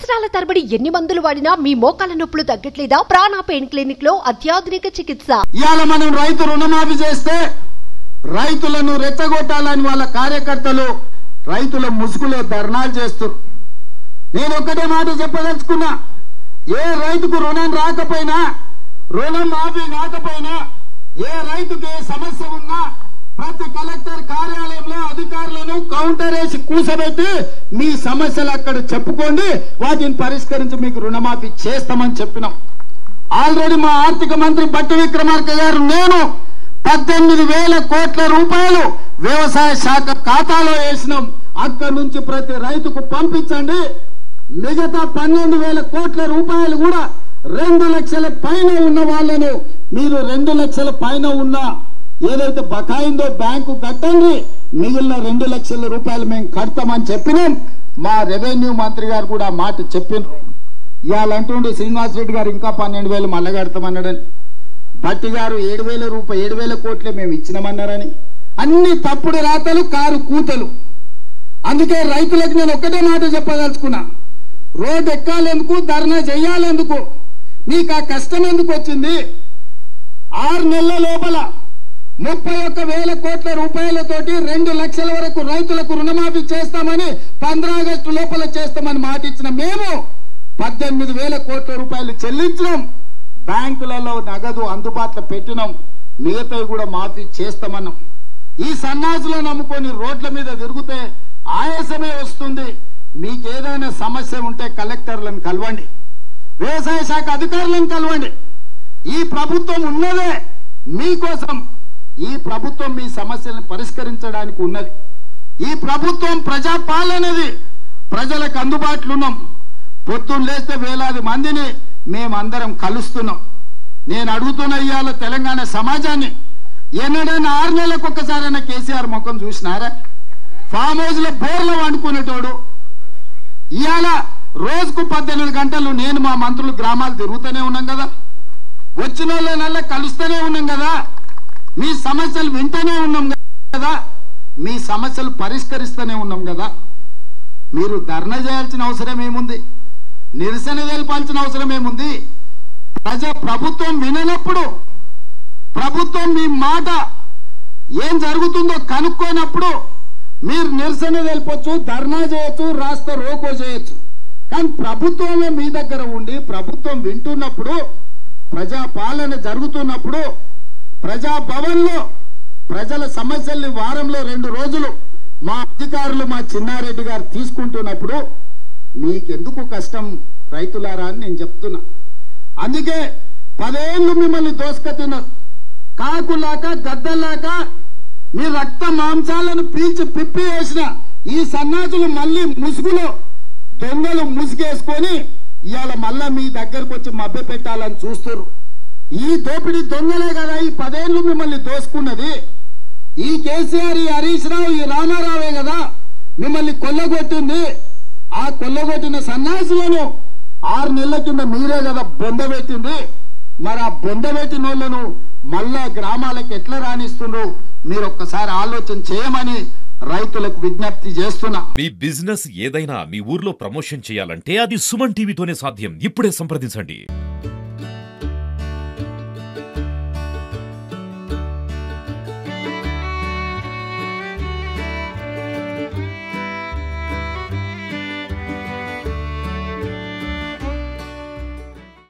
సంవత్సరాల తరబడి ఎన్ని మందులు వాడినా మీ మోకాల నొప్పులు తగ్గట్లేదా ప్రాణ పెయిన్ క్లినిక్ లో అత్యాధునిక చికిత్స ఇవాళ మనం రైతు రుణమాఫీ చేస్తే రైతులను రెచ్చగొట్టాలని వాళ్ళ కార్యకర్తలు రైతుల ముసుగులో ధర్నాలు చేస్తారు నేను ఒక్కటే మాట చెప్పదలుచుకున్నా ఏ రైతుకు రుణం రాకపోయినా రుణం మాఫీ కాకపోయినా ఏ రైతుకు ఏ సమస్య ఉన్నా ప్రతి కలెక్టర్ కార్యాలయంలో అధికారులను కౌంటర్ వేసి కూసబెట్టి మీ సమస్యలు అక్కడ చెప్పుకోండి వాటిని పరిష్కరించి మీకు రుణమాఫీ చేస్తామని చెప్పినాం ఆల్రెడీ మా ఆర్థిక మంత్రి బట్టి విక్రమార్క గారు నేను పద్దెనిమిది వేల కోట్ల రూపాయలు వ్యవసాయ శాఖ ఖాతాలో వేసినాం అక్కడి నుంచి ప్రతి రైతుకు పంపించండి మిగతా పన్నెండు వేల కోట్ల రూపాయలు కూడా రెండు లక్షల పైన ఉన్న వాళ్ళను మీరు రెండు లక్షల పైన ఉన్న ఏదైతే బకాయిందో బ్యాంకు కట్టండి మిగిలిన రెండు లక్షల రూపాయలు మేము కడతామని చెప్పినాం మా రెవెన్యూ మంత్రి గారు కూడా ఆ మాట చెప్పినారు ఇవాళ అంటుండే శ్రీనివాస్ రెడ్డి గారు ఇంకా పన్నెండు వేలు మళ్ళా కడతామన్నాడని భట్టి గారు ఏడు వేల రూపాయలు ఏడు వేల కోట్లే మేము ఇచ్చినామన్నారని అన్ని తప్పుడు రాతలు కారు కూతలు అందుకే రైతులకు నేను ఒక్కటే మాట చెప్పదలుచుకున్నా రోడ్డు ఎక్కాలెందుకు ధర్నా చెయ్యాలెందుకు మీకు ఆ కష్టం ఎందుకు వచ్చింది ఆరు నెలల లోపల ముప్పై ఒక్క వేల కోట్ల రూపాయలతోటి రెండు లక్షల వరకు రైతులకు రుణమాఫీ చేస్తామని పంద్రా ఆగస్టు లోపల చేస్తామని మాట ఇచ్చిన మేము పద్దెనిమిది వేల కోట్ల రూపాయలు చెల్లించినాం బ్యాంకులలో నగదు అందుబాటులో పెట్టినాం మిగతావి కూడా మాఫీ చేస్తామన్నాం ఈ సన్నాసులను నమ్ముకొని రోడ్ల మీద తిరిగితే ఆయాసమే వస్తుంది మీకు ఏదైనా సమస్య ఉంటే కలెక్టర్లను కలవండి వ్యవసాయ శాఖ అధికారులను కలవండి ఈ ప్రభుత్వం ఉన్నదే మీకోసం ఈ ప్రభుత్వం మీ సమస్యలను పరిష్కరించడానికి ఉన్నది ఈ ప్రభుత్వం ప్రజాపాలనది ప్రజలకు అందుబాటులో ఉన్నాం పొద్దున్న లేస్తే వేలాది మందిని మేమందరం కలుస్తున్నాం నేను అడుగుతున్న ఇవాళ తెలంగాణ సమాజాన్ని ఎన్నడైనా ఆరు నెలలకు ఒక్కసారైనా కేసీఆర్ ముఖం చూసినారా ఫామ్ హౌస్ లో బోర్లో వండుకునేటోడు ఇవాళ రోజుకు పద్దెనిమిది గంటలు నేను మా మంత్రులు గ్రామాలు తిరుగుతూనే ఉన్నాం కదా వచ్చిన వాళ్ళనల్లా కలుస్తూనే ఉన్నాం కదా మీ సమస్యలు వింటూనే ఉన్నాం కదా మీ సమస్యలు పరిష్కరిస్తూనే ఉన్నాం కదా మీరు ధర్నా చేయాల్సిన అవసరం ఏముంది నిరసన తెలపాల్సిన అవసరం ఏముంది ప్రజ ప్రభుత్వం విననప్పుడు ప్రభుత్వం మీ మాట ఏం జరుగుతుందో కనుక్కోనప్పుడు మీరు నిరసన తెలపొచ్చు ధర్నా చేయొచ్చు రాష్ట్ర రోకో చేయొచ్చు కానీ ప్రభుత్వమే మీ దగ్గర ఉండి ప్రభుత్వం వింటున్నప్పుడు ప్రజా పాలన జరుగుతున్నప్పుడు ప్రజా భవన్లో ప్రజల సమస్యల్ని వారంలో రెండు రోజులు మా అధికారులు మా చిన్నారెడ్డి గారు తీసుకుంటున్నప్పుడు మీకెందుకు కష్టం రైతులారా అని నేను చెప్తున్నా అందుకే పదేళ్ళు మిమ్మల్ని దోసుక తిన్నారు కాకులాక గద్దలాక మీ రక్త మాంసాలను పీల్చి పిప్పి వేసిన ఈ సన్నాసులు మళ్ళీ ముసుగులో దొంగలు ముసుగేసుకొని ఇవాళ మళ్ళా మీ దగ్గరకు వచ్చి మభ్య పెట్టాలని చూస్తారు ఈ దోపిడీ దొంగలే కదా ఈ పదేళ్ళు మిమ్మల్ని దోసుకున్నది ఈ కేసీఆర్ ఈ హరీష్ రావు ఈ రామారావే కదా మిమ్మల్ని కొల్లగొట్టింది ఆ కొల్లగొట్టిన సన్యాసులను ఆరు నెలల కింద మీరే కదా బొందబెట్టింది మరి ఆ బొందబెట్టిన వాళ్ళను మళ్ళా గ్రామాలకు ఎట్లా రాణిస్తుండ్రు మీరు ఒక్కసారి ఆలోచన చేయమని రైతులకు విజ్ఞప్తి చేస్తున్నా మీ బిజినెస్ ఏదైనా మీ ఊర్లో ప్రమోషన్ చేయాలంటే అది సుమన్ టీవీతోనే సాధ్యం ఇప్పుడే సంప్రదించండి